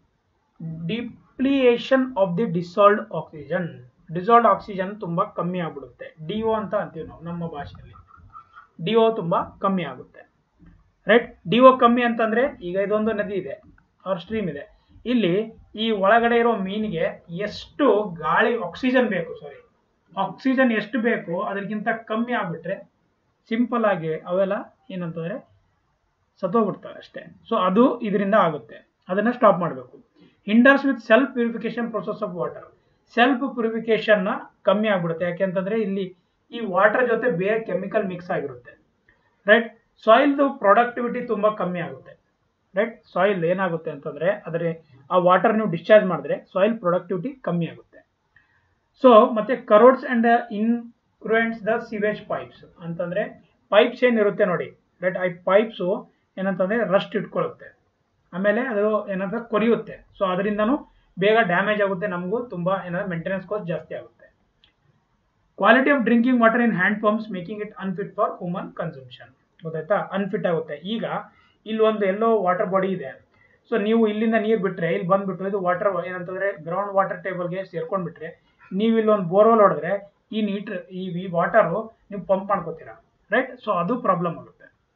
depletion of the dissolved oxygen dissolved oxygen ತುಂಬಾ ಕಮ್ಮಿ ಆಗ್ಬಿಡುತ್ತೆ ಡಿಒ ಅಂತ ಅಂತೀವಿ ನಾವು ನಮ್ಮ ಭಾಷೆಯಲ್ಲಿ ಡಿಒ ತುಂಬಾ ಕಮ್ಮಿ ಆಗುತ್ತೆ ರೈಟ್ ಡಿಒ ಕಮ್ಮಿ ಅಂತಂದ್ರೆ ಈಗ ಇದೊಂದು ನದಿ ಇದೆ ಅವ್ರ ಸ್ಟ್ರೀಮ್ ಇದೆ ಇಲ್ಲಿ ಈ ಒಳಗಡೆ ಇರೋ ಮೀನಿಗೆ ಎಷ್ಟು ಗಾಳಿ ಆಕ್ಸಿಜನ್ ಬೇಕು ಸಾರಿ ಆಕ್ಸಿಜನ್ ಎಷ್ಟು ಬೇಕು ಅದಕ್ಕಿಂತ ಕಮ್ಮಿ ಆಗ್ಬಿಟ್ರೆ ಸಿಂಪಲ್ ಆಗಿ ಅವೆಲ್ಲ ಏನಂತಂದ್ರೆ ಸತ್ತೋಗ್ಬಿಡ್ತವೆ ಅಷ್ಟೇ ಸೊ ಅದು ಇದರಿಂದ ಆಗುತ್ತೆ ಅದನ್ನ ಸ್ಟಾಪ್ ಮಾಡಬೇಕು hinders with self purification process of water self purification ಕಮ್ಮಿ ಆಗ್ಬಿಡುತ್ತೆ ಯಾಕೆಂತಂದ್ರೆ ಇಲ್ಲಿ ಈ ವಾಟರ್ ಜೊತೆ ಬೇರೆ ಕೆಮಿಕಲ್ ಮಿಕ್ಸ್ ಆಗಿರುತ್ತೆ ರೈಟ್ ಸಾಯಿಲ್ದು ಪ್ರೊಡಕ್ಟಿವಿಟಿ ತುಂಬಾ ಕಮ್ಮಿ ಆಗುತ್ತೆ ರೈಟ್ ಸಾಯಿಲ್ ಏನಾಗುತ್ತೆ ಅಂತಂದ್ರೆ ಅದರ ಆ ವಾಟರ್ ನೀವು ಡಿಸ್ಚಾರ್ಜ್ ಮಾಡಿದ್ರೆ ಸಾಯಿಲ್ ಪ್ರೊಡಕ್ಟಿವಿಟಿ ಕಮ್ಮಿ ಆಗುತ್ತೆ ಸೊ ಮತ್ತೆ corrodes and incrustants the sewage pipes ಅಂತಂದ್ರೆ ಪೈಪ್ಸ್ ಏನಿರುತ್ತೆ ನೋಡಿ ರೈಟ್ ಆ ಪೈಪ್ಸು ಏನಂತಂದ್ರೆ ರಸ್ಟ್ ಇಟ್ಕೊಳ್ಳುತ್ತೆ ಆಮೇಲೆ ಅದು ಏನಂತ ಕೊರಿಯುತ್ತೆ ಸೊ ಅದರಿಂದನೂ ಬೇಗ ಡ್ಯಾಮೇಜ್ ಆಗುತ್ತೆ ನಮಗೂ ತುಂಬಾ ಏನಾದ್ರೆ ಮೇಂಟೆನೆನ್ಸ್ ಕಾಸ್ಟ್ ಜಾಸ್ತಿ ಆಗುತ್ತೆ quality of drinking water in hand pumps making it unfit for human consumption ಗೊತ್ತಾಯ್ತಾ ಅನ್ಫಿಟ್ ಆಗುತ್ತೆ ಈಗ ಇಲ್ಲಿ ಒಂದು ಎಲ್ಲೋ ವಾಟರ್ ಬಾಡಿ ಇದೆ ಸೊ ನೀವು ಇಲ್ಲಿಂದ ನೀರು ಬಿಟ್ರೆ ಇಲ್ಲಿ ಬಂದ್ಬಿಟ್ಟು ಇದು ವಾಟರ್ ಏನಂತಂದ್ರೆ ಗ್ರೌಂಡ್ ವಾಟರ್ ಟೇಬಲ್ಗೆ ಸೇರ್ಕೊಂಡ್ಬಿಟ್ರೆ ನೀವು ಇಲ್ಲಿ ಒಂದು ಬೋರ್ವೆಲ್ ಹೊಡೆದ್ರೆ ಈ ನೀಟ್ ಈ ವಾಟರು ನೀವು ಪಂಪ್ ಮಾಡ್ಕೋತೀರಾ ರೈಟ್ ಸೊ ಅದು ಪ್ರಾಬ್ಲಮ್ ಆಗುತ್ತೆ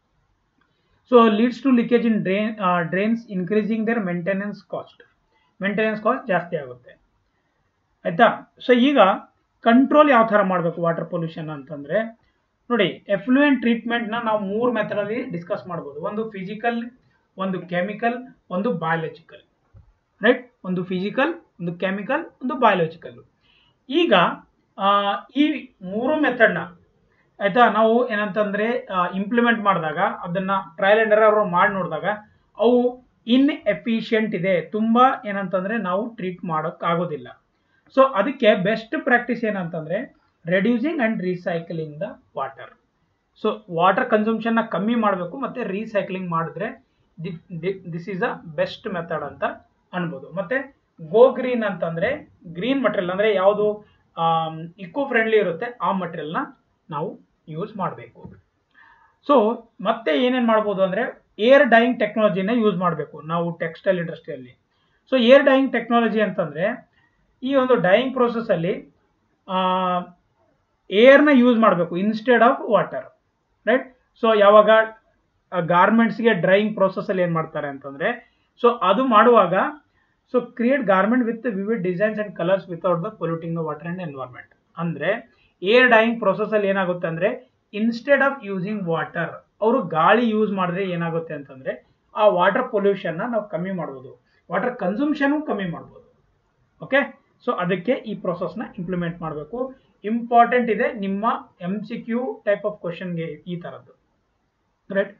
so leads to leakage in drain drains increasing their maintenance cost maintenance cost ಜಾಸ್ತಿ ಆಗುತ್ತೆ ಆಯ್ತಾ ಸೊ ಈಗ ಕಂಟ್ರೋಲ್ ಯಾವ ಥರ ಮಾಡಬೇಕು ವಾಟರ್ ಪೊಲ್ಯೂಷನ್ ಅಂತಂದ್ರೆ ನೋಡಿ ಎಫ್ಲೂಯೆಂಟ್ ಟ್ರೀಟ್ಮೆಂಟ್ನ ನಾವು ಮೂರು ಮೆಥಡಲ್ಲಿ ಡಿಸ್ಕಸ್ ಮಾಡ್ಬೋದು ಒಂದು ಫಿಸಿಕಲ್ ಒಂದು ಕೆಮಿಕಲ್ ಒಂದು ಬಯಾಲಜಿಕಲ್ ರೈಟ್ ಒಂದು ಫಿಸಿಕಲ್ ಒಂದು ಕೆಮಿಕಲ್ ಒಂದು ಬಯಾಲಜಿಕಲ್ ಈಗ ಆ, ಈ ಮೂರು ಮೆಥಡ್ನ ಆಯ್ತಾ ನಾವು ಏನಂತಂದ್ರೆ ಇಂಪ್ಲಿಮೆಂಟ್ ಮಾಡಿದಾಗ ಅದನ್ನ ಟ್ರಯಲ್ ಅಂಡ್ ಎರರ್ ಮಾಡಿ ನೋಡಿದಾಗ ಅವು ಇನ್ ಎಫಿಷಿಯಂಟ್ ಇದೆ ತುಂಬಾ ಏನಂತಂದ್ರೆ ನಾವು ಟ್ರೀಟ್ ಮಾಡೋಕ್ ಆಗೋದಿಲ್ಲ ಸೊ ಅದಕ್ಕೆ ಬೆಸ್ಟ್ ಪ್ರಾಕ್ಟೀಸ್ ಏನಂತಂದ್ರೆ reducing and recycling the water so water ಕನ್ಸಂಪ್ಷನ್ನ ಕಮ್ಮಿ ಮಾಡಬೇಕು ಮತ್ತೆ ರೀಸೈಕ್ಲಿಂಗ್ ಮಾಡಿದ್ರೆ this is a best method ಅಂತ ಅನ್ಬೋದು ಮತ್ತೆ ಗೋ ಗ್ರೀನ್ ಅಂತಂದ್ರೆ ಗ್ರೀನ್ ಮಟೀರಿಯಲ್ ಅಂದ್ರೆ ಯಾವುದು ಇಕೋ ಫ್ರೆಂಡ್ಲಿ ಇರುತ್ತೆ ಆ ಮಟೀರಿಯಲ್ನ ನಾವು ಯೂಸ್ ಮಾಡಬೇಕು ಸೊ ಮತ್ತೆ ಏನೇನು ಮಾಡ್ಬೋದು ಅಂದ್ರೆ ಏರ್ ಡೈಯಿಂಗ್ ಟೆಕ್ನಾಲಜಿನ ಯೂಸ್ ಮಾಡಬೇಕು ನಾವು ಟೆಕ್ಸ್ಟೈಲ್ ಇಂಡಸ್ಟ್ರಿಯಲ್ಲಿ ಸೊ ಏರ್ ಡೈಯಿಂಗ್ ಟೆಕ್ನಾಲಜಿ ಅಂತಂದ್ರೆ ಈ ಒಂದು ಡೈಯಿಂಗ್ ಪ್ರೋಸೆಸ್ ಅಲ್ಲಿ ಏರ್ನ ಯೂಸ್ ಮಾಡಬೇಕು instead of water right so ಯಾವಾಗ ಗಾರ್ಮೆಂಟ್ಸ್ಗೆ ಡ್ರೈಯಿಂಗ್ ಪ್ರೋಸೆಸ್ ಅಲ್ಲಿ ಏನು ಮಾಡ್ತಾರೆ ಅಂತಂದ್ರೆ ಸೊ ಅದು ಮಾಡುವಾಗ so create garment with vivid designs and colours without the polluting the water and environment ಅಂದ್ರೆ ಏರ್ ಡೈಯಿಂಗ್ ಪ್ರೋಸೆಸ್ ಅಲ್ಲಿ ಏನಾಗುತ್ತೆ ಅಂದ್ರೆ ಇನ್ಸ್ಟೆಡ್ ಆಫ್ ಯೂಸಿಂಗ್ ವಾಟರ್ ಅವರು ಗಾಳಿ ಯೂಸ್ ಮಾಡಿದ್ರೆ ಏನಾಗುತ್ತೆ ಅಂತಂದ್ರೆ ಆ ವಾಟರ್ ಪೊಲ್ಯೂಷನ್ನ ನಾವು ಕಮ್ಮಿ ಮಾಡ್ಬೋದು ವಾಟರ್ ಕನ್ಸಂಪ್ಷನ್ ಕಮ್ಮಿ ಮಾಡ್ಬೋದು ಓಕೆ ಸೊ ಅದಕ್ಕೆ ಈ ಪ್ರೊಸೆಸ್ನ ಇಂಪ್ಲಿಮೆಂಟ್ ಮಾಡಬೇಕು ಇಂಪಾರ್ಟೆಂಟ್ ಇದೆ ನಿಮ್ಮ M C Q type of ಕ್ವಶನ್ಗೆ ಈ ಥರದ್ದು right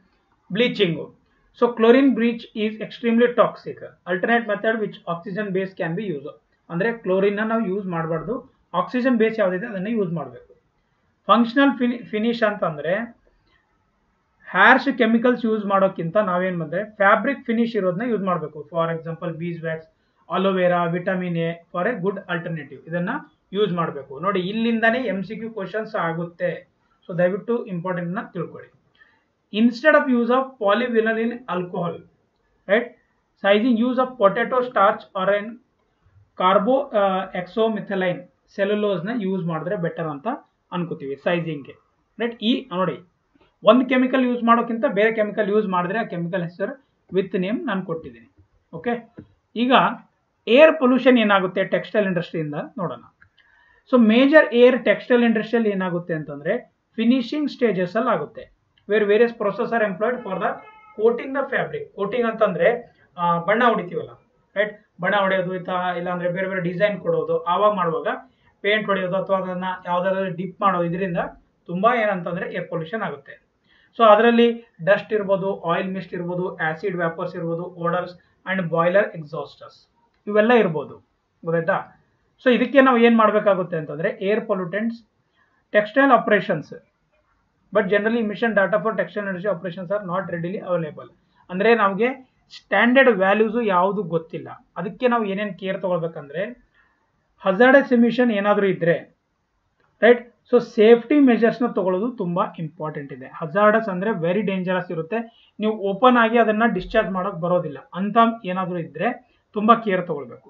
bleaching so chlorine bleach is extremely toxic alternate method which oxygen base can be use ಅಂದರೆ ಕ್ಲೋರಿನ್ನ ನಾವು ಯೂಸ್ ಮಾಡಬಾರ್ದು ಆಕ್ಸಿಜನ್ ಬೇಸ್ ಯಾವುದಿದೆ ಅದನ್ನು ಯೂಸ್ ಮಾಡಬೇಕು ಫಂಕ್ಷನಲ್ ಫಿನಿ ಫಿನಿಶ್ ಅಂತಂದರೆ ಹ್ಯಾರ್ಶ್ ಕೆಮಿಕಲ್ಸ್ ಯೂಸ್ ಮಾಡೋಕ್ಕಿಂತ ನಾವೇನು ಬಂದರೆ ಫ್ಯಾಬ್ರಿಕ್ ಫಿನಿಶ್ ಇರೋದನ್ನ ಯೂಸ್ ಮಾಡಬೇಕು for example beeswax aloe vera vitamin A for a good alternative ಇದನ್ನು ಯೂಸ್ ಮಾಡಬೇಕು ನೋಡಿ ಇಲ್ಲಿಂದಾನೇ ಎಮ್ ಸಿ ಕ್ಯೂ ಕ್ವಶನ್ಸ್ ಆಗುತ್ತೆ ಸೊ ದಯವಿಟ್ಟು ಇಂಪಾರ್ಟೆಂಟ್ನ ತಿಳ್ಕೊಳ್ಳಿ instead of use of polyvinyl alcohol right sizing use of potato starch or an carboxymethyl ಸೆಲ್ಯುಲೋಸ್ನ use ಮಾಡಿದ್ರೆ ಬೆಟರ್ ಅಂತ ಅನ್ಕೋತೀವಿ ಸೈಜಿಂಗ್ಗೆ ರೈಟ್ ಈ ನೋಡಿ ಒಂದು ಕೆಮಿಕಲ್ ಯೂಸ್ ಮಾಡೋಕ್ಕಿಂತ ಬೇರೆ ಕೆಮಿಕಲ್ ಯೂಸ್ ಮಾಡಿದ್ರೆ ಆ ಕೆಮಿಕಲ್ ಹೆಸರು ವಿತ್ ನೇಮ್ ನಾನು ಕೊಟ್ಟಿದ್ದೀನಿ ಓಕೆ ಈಗ ಏರ್ ಪೊಲ್ಯೂಷನ್ ಏನಾಗುತ್ತೆ ಟೆಕ್ಸ್ಟೈಲ್ ಇಂಡಸ್ಟ್ರಿಯಿಂದ ನೋಡೋಣ ಸೊ ಮೇಜರ್ ಏರ್ ಟೆಕ್ಸ್ಟೈಲ್ ಇಂಡಸ್ಟ್ರಿಯಲ್ಲಿ ಏನಾಗುತ್ತೆ ಅಂತಂದರೆ ಫಿನಿಶಿಂಗ್ ಸ್ಟೇಜಸಲ್ಲಿ ಆಗುತ್ತೆ where various process are employed for the coating the fabric coating ಅಂತಂದರೆ ಬಣ್ಣ ಹೊಡಿತೀವಲ್ಲ ರೈಟ್ ಬಣ್ಣ ಹೊಡೆಯೋದು ಇತ್ತ ಇಲ್ಲಾಂದರೆ ಬೇರೆ ಬೇರೆ ಡಿಸೈನ್ ಕೊಡೋದು ಆವಾಗ ಮಾಡುವಾಗ ಪೇಂಟ್ ಹೊಡೆಯೋದು ಅಥವಾ ಅದನ್ನು ಯಾವುದಾದ್ರೂ ಡಿಪ್ ಮಾಡೋದು ಇದರಿಂದ ತುಂಬ ಏನಂತಂದರೆ ಏರ್ ಪೊಲ್ಯೂಷನ್ ಆಗುತ್ತೆ ಸೊ ಅದರಲ್ಲಿ ಡಸ್ಟ್ ಇರ್ಬೋದು ಆಯಿಲ್ ಮಿಸ್ಟ್ ಇರ್ಬೋದು ಆ್ಯಸಿಡ್ ವ್ಯಾಪರ್ಸ್ ಇರ್ಬೋದು ಓಡರ್ಸ್ ಆ್ಯಂಡ್ ಬಾಯ್ಲರ್ ಎಕ್ಸಾಸ್ಟರ್ಸ್ ಇವೆಲ್ಲ ಇರ್ಬೋದು ಗೊತ್ತಾಯ್ತಾ ಸೊ ಇದಕ್ಕೆ ನಾವು ಏನು ಮಾಡಬೇಕಾಗುತ್ತೆ ಅಂತಂದರೆ air pollutants textile operations but generally mission data for textile industry operations are not readily available ಅಂದರೆ ನಮಗೆ ಸ್ಟ್ಯಾಂಡರ್ಡ್ ವ್ಯಾಲ್ಯೂಸು ಯಾವುದು ಗೊತ್ತಿಲ್ಲ ಅದಕ್ಕೆ ನಾವು ಏನೇನು ಕೇರ್ ತೊಗೊಳ್ಬೇಕಂದ್ರೆ ಹಜಾರ್ಡಸ್ ಎಮಿಷನ್ ಏನಾದರೂ ಇದ್ದರೆ ರೈಟ್ ಸೊ ಸೇಫ್ಟಿ ಮೆಜರ್ಸ್ನ ತಗೊಳ್ಳೋದು ತುಂಬ ಇಂಪಾರ್ಟೆಂಟ್ ಇದೆ ಹಜಾರ್ಡಸ್ ಅಂದರೆ ವೆರಿ ಡೇಂಜರಸ್ ಇರುತ್ತೆ ನೀವು ಓಪನ್ ಆಗಿ ಅದನ್ನು ಡಿಸ್ಚಾರ್ಜ್ ಮಾಡೋಕ್ಕೆ ಬರೋದಿಲ್ಲ ಅಂತ ಏನಾದರೂ ಇದ್ದರೆ ತುಂಬ ಕೇರ್ ತಗೊಳ್ಬೇಕು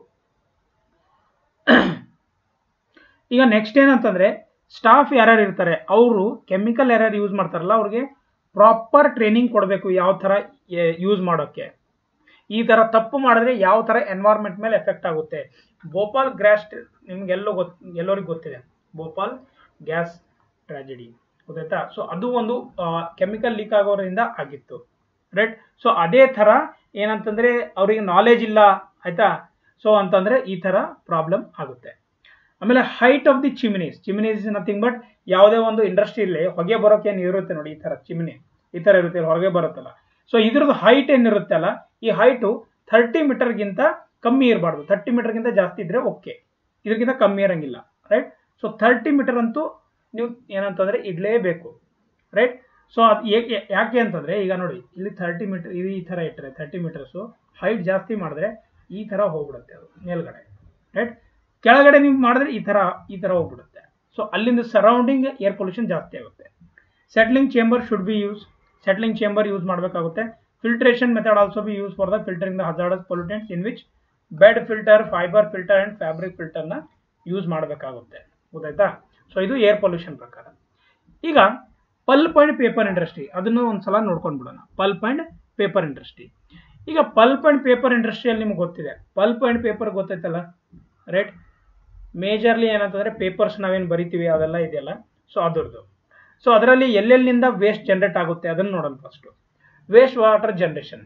ಈಗ ನೆಕ್ಸ್ಟ್ ಏನಂತಂದರೆ ಸ್ಟಾಫ್ ಯಾರ್ಯಾರು ಇರ್ತಾರೆ ಅವರು ಕೆಮಿಕಲ್ ಯಾರ್ಯಾರು ಯೂಸ್ ಮಾಡ್ತಾರಲ್ಲ ಅವ್ರಿಗೆ ಪ್ರಾಪರ್ ಟ್ರೈನಿಂಗ್ ಕೊಡಬೇಕು ಯಾವ ಥರ ಯೂಸ್ ಮಾಡೋಕ್ಕೆ ಈ ಥರ ತಪ್ಪು ಮಾಡಿದ್ರೆ ಯಾವ ಥರ ಎನ್ವೈರ್ಮೆಂಟ್ ಮೇಲೆ ಎಫೆಕ್ಟ್ ಆಗುತ್ತೆ ಭೋಪಾಲ್ ಗ್ಯಾಸ್ ನಿಮ್ಗೆಲ್ಲೋ ಗೊತ್ ಎಲ್ಲರಿಗೂ ಗೊತ್ತಿದೆ ಭೋಪಾಲ್ ಗ್ಯಾಸ್ ಟ್ರಾಜಿಡಿ ಗೊತ್ತಾಯ್ತಾ ಸೊ ಅದು ಒಂದು ಕೆಮಿಕಲ್ ಲೀಕ್ ಆಗೋದ್ರಿಂದ ಆಗಿತ್ತು ರೈಟ್ ಸೊ ಅದೇ ಥರ ಏನಂತಂದರೆ ಅವರಿಗೆ ನಾಲೆಜ್ ಇಲ್ಲ ಆಯಿತಾ ಸೊ ಅಂತಂದರೆ ಈ ಥರ ಪ್ರಾಬ್ಲಮ್ ಆಗುತ್ತೆ ಆಮೇಲೆ height of the chimneys chimneys is nothing but ಯಾವುದೇ ಒಂದು ಇಂಡಸ್ಟ್ರಿಯಲ್ಲಿ ಹೊಗೆ ಬರೋಕೆ ಏನು ಇರುತ್ತೆ ನೋಡಿ ಈ ಥರ ಚಿಮಿನಿ ಈ ಥರ ಇರುತ್ತೆ ಹೊರಗೆ ಬರುತ್ತಲ್ಲ ಸೊ ಇದ್ರದ್ದು ಹೈಟ್ ಏನಿರುತ್ತಲ್ಲ ಈ ಹೈಟು ಥರ್ಟಿ ಮೀಟರ್ಗಿಂತ ಕಮ್ಮಿ ಇರಬಾರ್ದು ಥರ್ಟಿ ಮೀಟರ್ಗಿಂತ ಜಾಸ್ತಿ ಇದ್ರೆ ಓಕೆ ಇದಕ್ಕಿಂತ ಕಮ್ಮಿ ಇರಂಗಿಲ್ಲ ರೈಟ್ ಸೊ ಥರ್ಟಿ ಮೀಟರ್ ಅಂತೂ ನೀವು ಏನಂತಂದರೆ ಇಡಲೇಬೇಕು ರೈಟ್ ಸೊ ಅದು ಏಕೆ ಯಾಕೆ ಅಂತಂದರೆ ಈಗ ನೋಡಿ ಇಲ್ಲಿ ಥರ್ಟಿ ಮೀಟರ್ ಇದು ಈ ಥರ ಇಟ್ಟರೆ ಥರ್ಟಿ ಮೀಟರ್ಸು ಹೈಟ್ ಜಾಸ್ತಿ ಮಾಡಿದ್ರೆ ಈ ಥರ ಹೋಗ್ಬಿಡುತ್ತೆ ಅದು ಮೇಲ್ಗಡೆ ರೈಟ್ ಕೆಳಗಡೆ ನೀವು ಮಾಡಿದ್ರೆ ಈ ಥರ ಈ ಥರ ಹೋಗ್ಬಿಡುತ್ತೆ ಸೊ ಅಲ್ಲಿಂದ ಸರೌಂಡಿಂಗ್ ಏರ್ ಪೊಲ್ಯೂಷನ್ ಜಾಸ್ತಿ ಆಗುತ್ತೆ settling chamber should be use settling chamber use ಮಾಡಬೇಕಾಗುತ್ತೆ filtration method also be use for the filtering the hazardous pollutants in which bed filter fibre filter and fabric ಫಿಲ್ಟರ್ನ use ಮಾಡಬೇಕಾಗುತ್ತೆ ಗೊತ್ತಾಯ್ತಾ so ಇದು air pollution ಪ್ರಕಾರ ಈಗ pulp and paper industry ಅದನ್ನು ಒಂದು ಸಲ ನೋಡ್ಕೊಂಡು ಬಿಡೋಣ ಪಲ್ಪ್ ಆ್ಯಂಡ್ ಪೇಪರ್ ಇಂಡಸ್ಟ್ರಿ ಈಗ ಪಲ್ಪ್ ಆ್ಯಂಡ್ ಪೇಪರ್ ಇಂಡಸ್ಟ್ರಿಯಲ್ಲಿ ನಿಮ್ಗೆ ಗೊತ್ತಿದೆ ಪಲ್ಪ್ ಆ್ಯಂಡ್ ಪೇಪರ್ ಗೊತ್ತೈತಲ್ಲ ರೈಟ್ ಮೇಜರ್ಲಿ ಏನಂತಂದರೆ ಪೇಪರ್ಸ್ ನಾವೇನು ಬರಿತೀವಿ ಅದೆಲ್ಲ ಇದೆಯಲ್ಲ ಸೊ ಅದರದ್ದು ಸೊ ಅದರಲ್ಲಿ ಎಲ್ಲೆಲ್ಲಿಂದ ವೇಸ್ಟ್ ಜನ್ರೇಟ್ ಆಗುತ್ತೆ ಅದನ್ನು ನೋಡೋಣ ಫಸ್ಟು ವೇಸ್ಟ್ ವಾಟರ್ ಜನ್ರೇಷನ್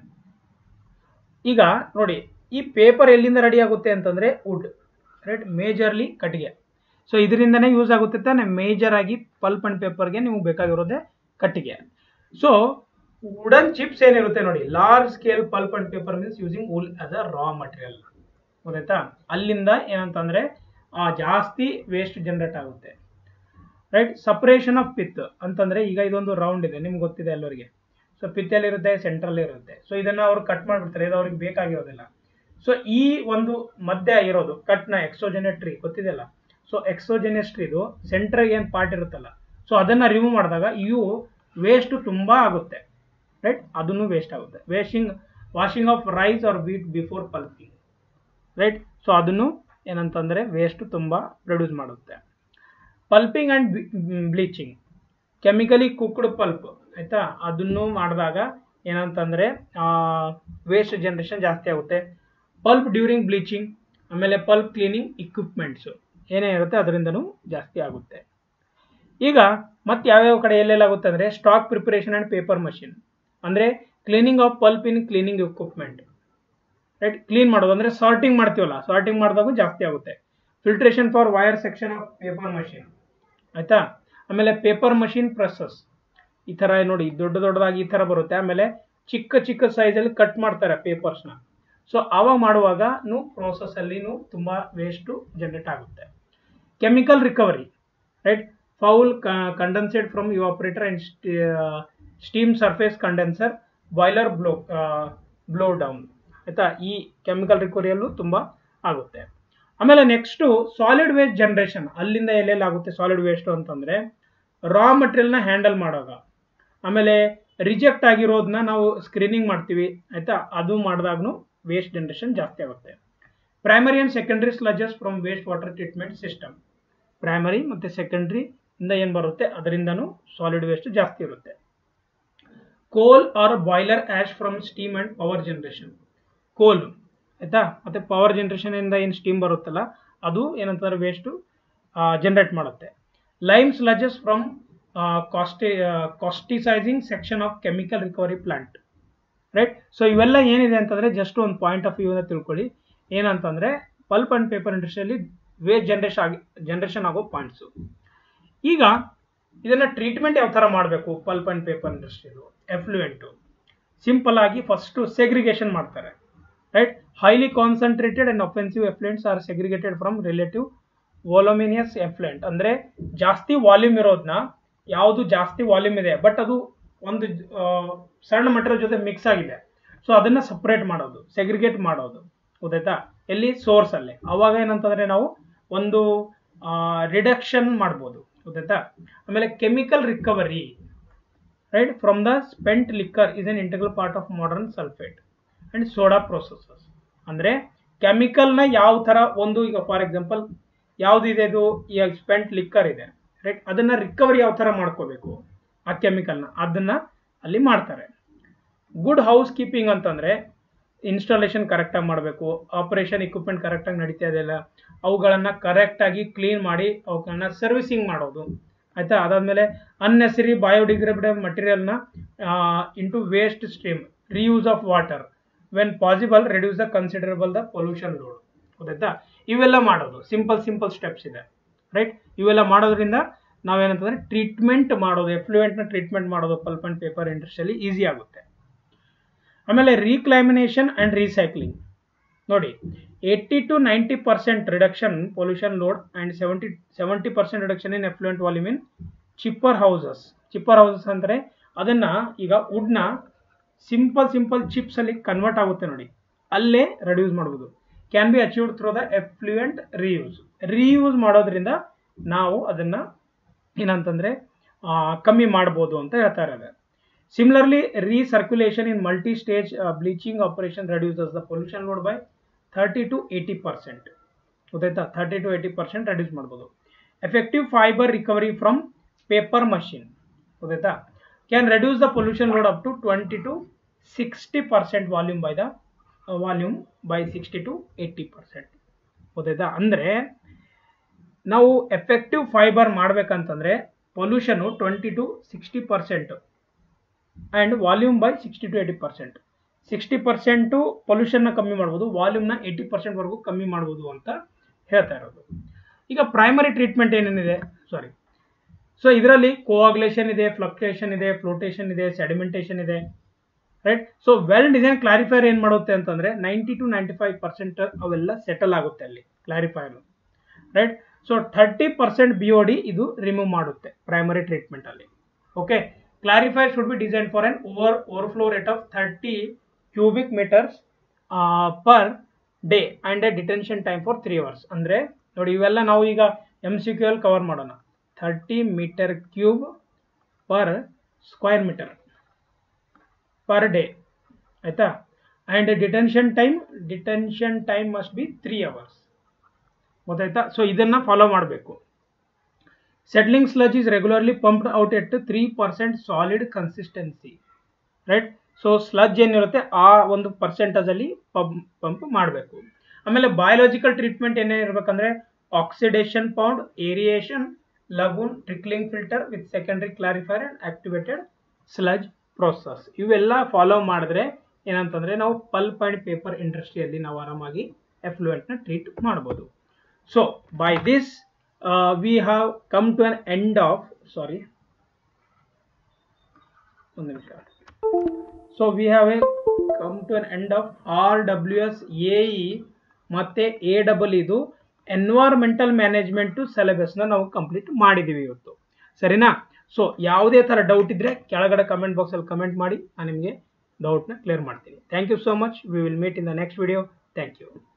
ಈಗ ನೋಡಿ ಈ ಪೇಪರ್ ಎಲ್ಲಿಂದ ರೆಡಿ ಆಗುತ್ತೆ ಅಂತಂದರೆ ವುಡ್ ರೈಟ್ ಮೇಜರ್ಲಿ ಕಟ್ಟಿಗೆ ಸೊ ಇದರಿಂದನೇ ಯೂಸ್ ಆಗುತ್ತೆ ತಾನೆ ಮೇಜರ್ ಆಗಿ ಪಲ್ಪ್ ಆ್ಯಂಡ್ ಪೇಪರ್ಗೆ ನಿಮಗೆ ಬೇಕಾಗಿರೋದೇ ಕಟ್ಟಿಗೆ ಸೊ ವುಡನ್ ಚಿಪ್ಸ್ ಏನಿರುತ್ತೆ ನೋಡಿ large scale pulp and paper means using wool as a raw material ಗೊತ್ತಾಯ್ತಾ ಅಲ್ಲಿಂದ ಏನಂತಂದರೆ ಜಾಸ್ತಿ ವೇಸ್ಟ್ ಜನರೇಟ್ ಆಗುತ್ತೆ ರೈಟ್ ಸಪ್ರೇಷನ್ ಆಫ್ ಪಿತ್ ಅಂತಂದರೆ ಈಗ ಇದೊಂದು ರೌಂಡ್ ಇದೆ ನಿಮ್ಗೆ ಗೊತ್ತಿದೆ ಎಲ್ಲರಿಗೆ ಸೊ ಪಿತ್ತಲ್ಲಿರುತ್ತೆ ಸೆಂಟ್ರಲ್ಲಿ ಇರುತ್ತೆ ಸೊ ಇದನ್ನು ಅವ್ರು ಕಟ್ ಮಾಡಿಬಿಡ್ತಾರೆ ಇದು ಅವ್ರಿಗೆ ಬೇಕಾಗಿರೋದಿಲ್ಲ ಸೊ ಈ ಒಂದು ಮಧ್ಯ ಇರೋದು ಕಟ್ನ ಎಕ್ಸೋಜೆನೆಟ್ರಿ ಗೊತ್ತಿದೆಯಲ್ಲ ಸೊ ಎಕ್ಸೋಜೆನೆಸ್ಟ್ರಿದು ಸೆಂಟ್ರಿಗೆ ಏನು ಪಾರ್ಟ್ ಇರುತ್ತಲ್ಲ ಸೊ ಅದನ್ನು ರಿಮೂವ್ ಮಾಡಿದಾಗ ಇವು ವೇಸ್ಟು ತುಂಬ ಆಗುತ್ತೆ ರೈಟ್ ಅದನ್ನು ವೇಸ್ಟ್ ಆಗುತ್ತೆ wasting washing of rice or wheat before pulping right so ಅದನ್ನು ಏನಂತಂದರೆ ವೇಸ್ಟು ತುಂಬ ಪ್ರೊಡ್ಯೂಸ್ ಮಾಡುತ್ತೆ pulping and bleaching chemically cooked pulp ಆಯಿತಾ ಅದನ್ನು ಮಾಡಿದಾಗ ಏನಂತಂದರೆ ವೇಸ್ಟ್ ಜನ್ರೇಷನ್ ಜಾಸ್ತಿ ಆಗುತ್ತೆ ಪಲ್ಪ್ ಡ್ಯೂರಿಂಗ್ ಬ್ಲೀಚಿಂಗ್ ಆಮೇಲೆ ಪಲ್ಪ್ ಕ್ಲೀನಿಂಗ್ ಇಕ್ವಿಪ್ಮೆಂಟ್ಸು ಏನೇನಿರುತ್ತೆ ಅದರಿಂದನೂ ಜಾಸ್ತಿ ಆಗುತ್ತೆ ಈಗ ಮತ್ತೆ ಯಾವ್ಯಾವ ಕಡೆ ಎಲ್ಲೆಲ್ಲಾಗುತ್ತೆ ಅಂದರೆ stock preparation and paper machine ಅಂದರೆ cleaning of pulp in cleaning equipment right clean ಮಾಡೋದು ಅಂದರೆ ಸಾರ್ಟಿಂಗ್ ಮಾಡ್ತೀವಲ್ಲ ಸಾರ್ಟಿಂಗ್ ಮಾಡಿದಾಗೂ ಜಾಸ್ತಿ ಆಗುತ್ತೆ filtration for wire section of paper machine ಆಯಿತಾ ಆಮೇಲೆ ಪೇಪರ್ ಮಷಿನ್ ಪ್ರೊಸೆಸ್ ಈ ತರ ನೋಡಿ ದೊಡ್ಡ ದೊಡ್ಡದಾಗಿ ಈ ತರ ಬರುತ್ತೆ ಆಮೇಲೆ ಚಿಕ್ಕ ಚಿಕ್ಕ ಸೈಜಲ್ಲಿ ಕಟ್ ಮಾಡ್ತಾರೆ ಪೇಪರ್ಸ್ನ ಸೊ ಆವಾಗ ಮಾಡುವಾಗ ಪ್ರೋಸೆಸ್ ಅಲ್ಲಿ ತುಂಬಾ ವೇಸ್ಟ್ ಜನರೇಟ್ ಆಗುತ್ತೆ chemical recovery right foul condensate from evaporator and steam surface condenser boiler blow blow down ಆಯ್ತಾ ಈ ಕೆಮಿಕಲ್ ರಿಕವರಿಯಲ್ಲೂ ತುಂಬಾ ಆಗುತ್ತೆ ಆಮೇಲೆ ನೆಕ್ಸ್ಟು ಸಾಲಿಡ್ ವೇಸ್ಟ್ ಜನರೇಷನ್ ಅಲ್ಲಿಂದ ಎಲ್ಲೆಲ್ಲಿ ಆಗುತ್ತೆ ಸಾಲಿಡ್ ವೇಸ್ಟ್ ಅಂತಂದ್ರೆ ರಾ ಮಟೀರಿಯಲ್ನ ಹ್ಯಾಂಡಲ್ ಮಾಡುವಾಗ ಆಮೇಲೆ ರಿಜೆಕ್ಟ್ ಆಗಿರೋದನ್ನ ನಾವು ಸ್ಕ್ರೀನಿಂಗ್ ಮಾಡ್ತೀವಿ ಆಯ್ತಾ ಅದು ಮಾಡಿದಾಗೂ ವೇಸ್ಟ್ ಜನರೇಷನ್ ಜಾಸ್ತಿ ಆಗುತ್ತೆ primary and secondary sludges from waste water treatment system primary ಮತ್ತು ಸೆಕೆಂಡ್ರಿ ಇಂದ ಏನು ಬರುತ್ತೆ ಅದರಿಂದನೂ ಸಾಲಿಡ್ ವೇಸ್ಟ್ ಜಾಸ್ತಿ ಇರುತ್ತೆ coal or boiler ash from steam and power generation coal ಆಯ್ತಾ ಮತ್ತೆ ಪವರ್ ಜನರೇಷನ್ ಇಂದ ಏನು ಸ್ಟೀಮ್ ಬರುತ್ತಲ್ಲ ಅದು ಏನಂತಂದ್ರೆ ವೇಸ್ಟ್ ಜನರೇಟ್ ಮಾಡುತ್ತೆ lime sludges from caustic causticizing section of chemical recovery plant right so ಇವೆಲ್ಲ ಏನಿದೆ ಅಂತಂದ್ರೆ ಜಸ್ಟ್ ಒಂದು ಪಾಯಿಂಟ್ ಆಫ್ ವ್ಯೂ ತಿಳ್ಕೊಳ್ಳಿ ಏನಂತಂದ್ರೆ ಪಲ್ಪ್ ಅಂಡ್ ಪೇಪರ್ ಇಂಡಸ್ಟ್ರಿಯಲ್ಲಿ ವೇಸ್ಟ್ ಜನರೇಷನ್ ಆಗಿ ಜನರೇಷನ್ ಆಗೋ ಪಾಯಿಂಟ್ಸು ಈಗ ಇದನ್ನ ಟ್ರೀಟ್ಮೆಂಟ್ ಯಾವ ಥರ ಮಾಡಬೇಕು ಪಲ್ಪ್ ಅಂಡ್ ಪೇಪರ್ ಇಂಡಸ್ಟ್ರಿದು ಎಫ್ಲುಯೆಂಟು ಸಿಂಪಲ್ ಆಗಿ ಫಸ್ಟು ಸೆಗ್ರಿಗೇಷನ್ ಮಾಡ್ತಾರೆ right highly concentrated and offensive effluents are segregated from relative voluminous effluent ಅಂದ್ರೆ ಜಾಸ್ತಿ ವಾಲ್ಯೂಮ್ ಇರೋದನ್ನ ಯಾವುದು ಜಾಸ್ತಿ ವಾಲ್ಯೂಮ್ ಇದೆ ಬಟ್ ಅದು ಒಂದು ಸಣ್ಣ ಮಟೀರಿಯಲ್ ಜೊತೆ ಮಿಕ್ಸ್ ಆಗಿದೆ ಸೊ ಅದನ್ನ ಸಪ್ರೇಟ್ ಮಾಡೋದು ಸೆಗ್ರಿಗೇಟ್ ಮಾಡೋದು ಗೊತ್ತಾಯ್ತಾ ಎಲ್ಲಿ ಸೋರ್ಸ್ ಅಲ್ಲಿ ಅವಾಗ ಏನಂತಂದ್ರೆ ನಾವು ಒಂದು ರಿಡಕ್ಷನ್ ಮಾಡ್ಬೋದು ಗೊತ್ತಾಯ್ತಾ ಆಮೇಲೆ chemical recovery right from the spent liquor is an integral part of modern sulphate and soda processes ಅಂದ್ರೆ ಕೆಮಿಕಲ್ನ ಯಾವ ತರ ಒಂದು ಈಗ ಫಾರ್ ಎಕ್ಸಾಂಪಲ್ ಯಾವ್ದಿದೆ ಇದು ಈಗ ಸ್ಪೆಂಟ್ ಲಿಕ್ಕರ್ ಇದೆ ರೈಟ್ ಅದನ್ನ ರಿಕವರಿ ಯಾವ ತರ ಮಾಡ್ಕೋಬೇಕು ಆ ಕೆಮಿಕಲ್ನ ಅದನ್ನ ಅಲ್ಲಿ ಮಾಡ್ತಾರೆ ಗುಡ್ ಹೌಸ್ ಕೀಪಿಂಗ್ ಅಂತಂದ್ರೆ ಇನ್ಸ್ಟಾಲೇಷನ್ ಕರೆಕ್ಟಾಗಿ ಮಾಡಬೇಕು ಆಪರೇಷನ್ ಇಕ್ವಿಪ್ಮೆಂಟ್ ಕರೆಕ್ಟಾಗಿ ನಡೀತಾ ಇದೆಯಲ್ಲ ಅವುಗಳನ್ನು ಕರೆಕ್ಟಾಗಿ ಕ್ಲೀನ್ ಮಾಡಿ ಅವುಗಳನ್ನ ಸರ್ವಿಸಿಂಗ್ ಮಾಡೋದು ಆಯ್ತಾ ಅದಾದಮೇಲೆ ಅನ್ನೆಸರಿ ಬಯೋಡಿಗ್ರೇಡಬಲ್ ಮಟೀರಿಯಲ್ನ into waste stream reuse of water when possible reduce the considerable the pollution load ಗೊತ್ತಾಯ್ತಾ ಇವೆಲ್ಲ ಮಾಡೋದು ಸಿಂಪಲ್ ಸಿಂಪಲ್ ಸ್ಟೆಪ್ಸ್ ಇದೆ ರೈಟ್ ಇವೆಲ್ಲ ಮಾಡೋದ್ರಿಂದ ನಾವೇನಂತಂದ್ರೆ ಟ್ರೀಟ್ಮೆಂಟ್ ಮಾಡೋದು ಎಫ್ಲೂಯೆಂಟ್ನ ಟ್ರೀಟ್ಮೆಂಟ್ ಮಾಡೋದು ಪಲ್ಪ್ ಅಂಡ್ ಪೇಪರ್ ಇಂಡಸ್ಟ್ರಿಯಲ್ಲಿ ಈಸಿ ಆಗುತ್ತೆ ಆಮೇಲೆ ರೀಕ್ಲೈಮಿನೇಷನ್ ಅಂಡ್ ರೀಸೈಕ್ಲಿಂಗ್ ನೋಡಿ eighty to ninety percent reduction pollution load and seventy seventy percent reduction in effluent volume in chipper houses chipper houses ಅಂದರೆ ಅದನ್ನ ಈಗ ವುಡ್ನ ಸಿಂಪಲ್ ಸಿಂಪಲ್ ಚಿಪ್ಸ್ ಅಲ್ಲಿ ಕನ್ವರ್ಟ್ ಆಗುತ್ತೆ ನೋಡಿ ಅಲ್ಲೇ ರೆಡ್ಯೂಸ್ ಮಾಡ್ಬೋದು can be achieved through the effluent reuse reuse ಮಾಡೋದ್ರಿಂದ ನಾವು ಅದನ್ನ ಏನಂತಂದ್ರೆ ಕಮ್ಮಿ ಮಾಡ್ಬೋದು ಅಂತ ಹೇಳ್ತಾ ಇರೋದು similarly recirculation in multi stage bleaching operation reduces the pollution load by thirty to eighty percent ಗೊತ್ತಾಯ್ತಾ thirty to eighty percent reduce ಮಾಡ್ಬೋದು effective fibre recovery from paper machine ಗೊತ್ತಾಯ್ತಾ can reduce the pollution load up to twenty to sixty percent volume by the volume by sixty to eighty percent ಗೊತ್ತಾಯ್ತಾ ಅಂದರೆ ನಾವು effective fibre ಮಾಡ್ಬೇಕಂತಂದ್ರೆ pollution twenty to sixty percent and volume by sixty to eighty percent sixty percent ಪೊಲ್ಯೂಷನ್ನ ಕಮ್ಮಿ ಮಾಡ್ಬೋದು ವಾಲ್ಯೂಮ್ನ eighty ಪರ್ಸೆಂಟ್ವರೆಗೂ ಕಮ್ಮಿ ಮಾಡ್ಬೋದು ಅಂತ ಹೇಳ್ತಾ ಇರೋದು ಈಗ ಪ್ರೈಮರಿ ಟ್ರೀಟ್ಮೆಂಟ್ ಏನೇನಿದೆ ಸಾರಿ ಸೊ ಇದರಲ್ಲಿ ಕೋಆಗ್ಲೇಷನ್ ಇದೆ ಫ್ಲಕ್ಚುಯೇಷನ್ ಇದೆ ಫ್ಲೋಟೇಷನ್ ಇದೆ ಸೆಡಿಮೆಂಟೇಷನ್ ಇದೆ right so well design clarifier ಏನು ಮಾಡುತ್ತೆ ಅಂತಂದ್ರೆ ninety to ninety five percent ಅವೆಲ್ಲ ಸೆಟಲ್ ಆಗುತ್ತೆ ಅಲ್ಲಿ clarifier right so thirty percent B O D ಇದು ರಿಮೂವ್ ಮಾಡುತ್ತೆ ಪ್ರೈಮರಿ ಟ್ರೀಟ್ಮೆಂಟ್ ಅಲ್ಲಿ okay clarifier should be design for an over overflow rate of thirty cubic metres per day and a detention time for three hours ಅಂದರೆ ನೋಡಿ ಇವೆಲ್ಲ ನಾವು ಈಗ M C Q ಅಲ್ಲಿ ಕವರ್ ಮಾಡೋಣ thirty metre cube per square metre per day ಆಯ್ತಾ and detention time detention time must be three hours ಗೊತ್ತಾಯ್ತಾ ಸೊ ಇದನ್ನ ಫಾಲೋ ಮಾಡಬೇಕು settling sludge is regularly pumped out at three percent solid consistency right so sludge ಏನಿರುತ್ತೆ ಆ ಒಂದು ಪರ್ಸೆಂಟೇಜಲ್ಲಿ pump pump ಮಾಡಬೇಕು ಆಮೇಲೆ biological treatment ಏನೇ ಇರಬೇಕಂದ್ರೆ oxidation pond aeration lagoon trickling filter with secondary clarifier and activated sludge process ಇವೆಲ್ಲ follow ಮಾಡಿದ್ರೆ ಏನಂತಂದ್ರೆ ನಾವು ಪಲ್ಪ್ ಅಂಡ್ ಪೇಪರ್ ಇಂಡಸ್ಟ್ರಿಯಲ್ಲಿ ನಾವು ಆರಾಮಾಗಿ ಎಫ್ಲುಯೆಂಟ್ನ ಟ್ರೀಟ್ ಮಾಡ್ಬೋದು so by this we have come to an end of sorry ಒಂದು ನಿಮಿಷ so we have a come to an end of R W S A E ಮತ್ತು ಎ ಡಬಲ್ ಇದು environmental management ಸಿಲೆಬಸ್ನ ನಾವು ಕಂಪ್ಲೀಟ್ ಮಾಡಿದ್ದೀವಿ ಇವತ್ತು ಸರಿನಾ ಸೊ ಯಾವುದೇ ಥರ ಡೌಟ್ ಇದ್ದರೆ ಕೆಳಗಡೆ ಕಮೆಂಟ್ ಬಾಕ್ಸಲ್ಲಿ ಕಮೆಂಟ್ ಮಾಡಿ ನಾನು ನಿಮಗೆ ಡೌಟ್ನ ಕ್ಲಿಯರ್ ಮಾಡ್ತೀನಿ thank you so much we will meet in the next video thank you